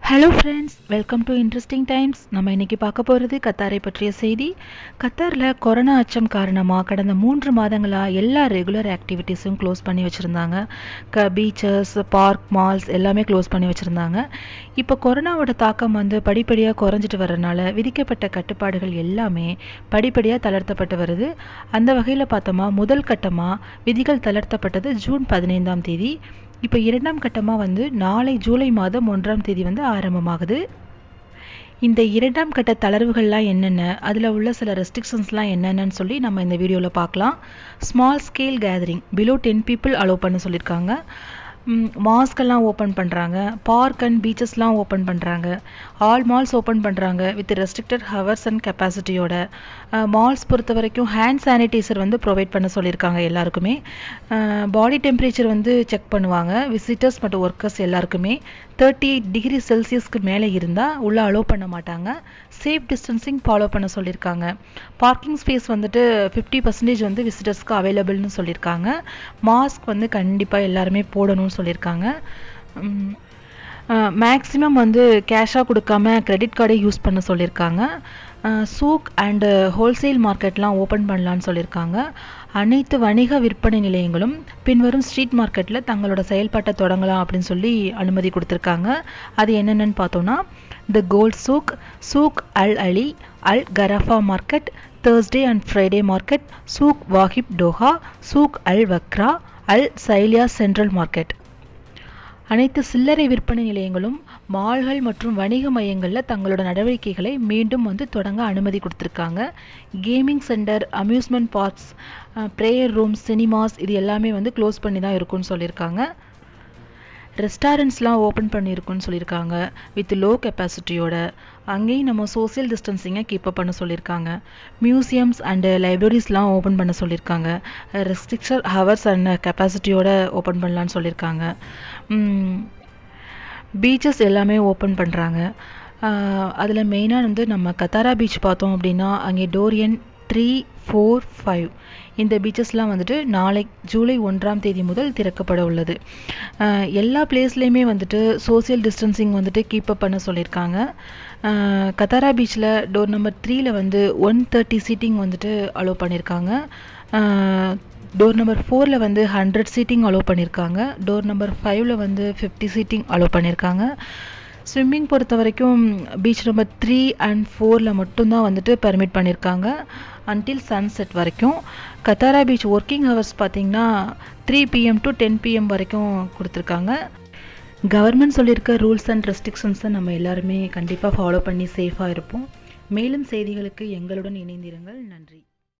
hello friends welcome to interesting times நம்ம இன்னைக்கு பார்க்க போகிறது கத்தாரை பற்றிய செய்தி கத்தாரில் கொரோனா அச்சம் காரணமாக கடந்த மூன்று மாதங்களாக எல்லா ரெகுலர் ஆக்டிவிட்டீஸும் க்ளோஸ் பண்ணி வச்சுருந்தாங்க க பீச்சஸ் பார்க் மால்ஸ் எல்லாமே க்ளோஸ் பண்ணி வச்சுருந்தாங்க இப்போ கொரோனாவோட தாக்கம் வந்து படிப்படியாக குறைஞ்சிட்டு வர்றதுனால விதிக்கப்பட்ட கட்டுப்பாடுகள் எல்லாமே படிப்படியாக தளர்த்தப்பட்டு வருது அந்த வகையில் பார்த்தோமா முதல் கட்டமாக விதிகள் தளர்த்தப்பட்டது ஜூன் பதினைந்தாம் தேதி இப்போ இரண்டாம் கட்டமாக வந்து நாளை ஜூலை மாதம் ஒன்றாம் தேதி வந்து ஆரம்பமாகுது இந்த இரண்டாம் கட்ட தளர்வுகள்லாம் என்னென்ன அதில் உள்ள சில ரெஸ்ட்ரிக்ஷன்ஸ்லாம் என்னென்னு சொல்லி நம்ம இந்த வீடியோவில் பார்க்கலாம் small scale gathering below ten people allow பண்ண சொல்லியிருக்காங்க மாஸ்கெல்லாம் ஓப்பன் பண்ணுறாங்க பார்க் அண்ட் பீச்சஸ்லாம் ஓப்பன் பண்ணுறாங்க ஆல் மால்ஸ் ஓப்பன் பண்ணுறாங்க வித் ரெஸ்ட்ரிக்டட் ஹவர்ஸ் அண்ட் கெப்பாசிட்டியோட மால்ஸ் பொறுத்த வரைக்கும் ஹேண்ட் சானிடைசர் வந்து ப்ரொவைட் பண்ண சொல்லியிருக்காங்க எல்லாருக்குமே பாடி டெம்பரேச்சர் வந்து செக் பண்ணுவாங்க விசிட்டர்ஸ் மற்றும் ஒர்க்கர்ஸ் எல்லாருக்குமே தேர்ட்டி எயிட் டிகிரி செல்சியஸ்க்கு மேலே இருந்தால் உள்ளே அலோவ் பண்ண மாட்டாங்க சேஃப் டிஸ்டன்சிங் ஃபாலோ பண்ண சொல்லியிருக்காங்க பார்க்கிங் ஸ்பேஸ் வந்துட்டு ஃபிஃப்டி பர்சன்டேஜ் வந்து விசிட்டர்ஸ்க்கு அவைலபிள்னு சொல்லியிருக்காங்க மாஸ்க் வந்து கண்டிப்பாக எல்லாருமே போடணும்னு சொல்லியிருக்காங்க மேக்ஸிமம் வந்து கேஷாக கொடுக்காம கிரெடிட் கார்டை யூஸ் பண்ண சொல்லியிருக்காங்க சூக் அண்டு ஹோல்சேல் மார்க்கெட்லாம் ஓப்பன் பண்ணலான்னு சொல்லியிருக்காங்க அனைத்து வணிக விற்பனை நிலையங்களும் பின்வரும் ஸ்ட்ரீட் மார்க்கெட்டில் தங்களோட செயல்பாட்டை தொடங்கலாம் அப்படின்னு சொல்லி அனுமதி கொடுத்துருக்காங்க அது என்னென்னு பார்த்தோன்னா the Gold Souq Souq Al Ali Al Kharafa market Thursday and Friday market Souq Waqif Doha Souq Al Wakra Al Sailiya central market அனைத்து சில்லறை விற்பனை நிலையங்களும் மால்கள் மற்றும் வணிக மையங்களில் தங்களோட நடவடிக்கைகளை மீண்டும் வந்து தொடங்க அனுமதி கொடுத்துருக்காங்க gaming centre amusement parks prayer rooms cinemas இது எல்லாமே வந்து க்ளோஸ் பண்ணி தான் இருக்கும்னு சொல்லியிருக்காங்க ரெஸ்டாரண்ட்ஸ்லாம் ஓப்பன் பண்ணியிருக்குன்னு சொல்லியிருக்காங்க வித் லோ கெப்பாசிட்டியோட அங்கேயும் நம்ம சோசியல் டிஸ்டன்சிங்கை கீப் அப் பண்ண சொல்லியிருக்காங்க மியூசியம்ஸ் அண்டு லைப்ரரிஸ்லாம் ஓப்பன் பண்ண சொல்லியிருக்காங்க ரெஸ்ட்ரிக்ஷன் ஹவர்ஸ் அண்ட் கெப்பாசிட்டியோட ஓப்பன் பண்ணலான்னு சொல்லியிருக்காங்க பீச்சஸ் எல்லாமே ஓப்பன் பண்ணுறாங்க அதில் மெயினாக வந்து நம்ம கத்தாரா பீச் பார்த்தோம் அப்படின்னா அங்கே டோரியன் த்ரீ ஃபோர் ஃபைவ் இந்த பீச்சஸ்லாம் வந்துட்டு நாளை ஜூலை ஒன்றாம் தேதி முதல் திறக்கப்பட உள்ளது எல்லா பிளேஸ்லேயுமே வந்துட்டு சோசியல் டிஸ்டன்சிங் வந்துட்டு கீப் அப் பண்ண சொல்லியிருக்காங்க கத்தாரா பீச்சில் டோர் நம்பர் த்ரீல வந்து ஒன் தேர்ட்டி சீட்டிங் வந்துட்டு அலோவ் பண்ணியிருக்காங்க டோர் நம்பர் ஃபோரில் வந்து ஹண்ட்ரட் சீட்டிங் அலோவ் பண்ணியிருக்காங்க டோர் நம்பர் ஃபைவ்ல வந்து ஃபிஃப்டி சீட்டிங் அலோவ் பண்ணியிருக்காங்க ஸ்விம்மிங் பொறுத்த வரைக்கும் பீச் நம்பர் த்ரீ அண்ட் ஃபோரில் மட்டும்தான் வந்துட்டு பெர்மிட் பண்ணியிருக்காங்க அன்டில் சன்செட் வரைக்கும் கத்தாரா பீச் ஒர்க்கிங் ஹவர்ஸ் பார்த்தீங்கன்னா three PM to ten PM வரைக்கும் கொடுத்துருக்காங்க கவர்மெண்ட் சொல்லியிருக்க ரூல்ஸ் அண்ட் ரெஸ்ட்ரிக்ஷன்ஸை நம்ம எல்லாருமே கண்டிப்பாக ஃபாலோ பண்ணி சேஃபாக இருப்போம் மேலும் செய்திகளுக்கு எங்களுடன் இணைந்திருங்கள் நன்றி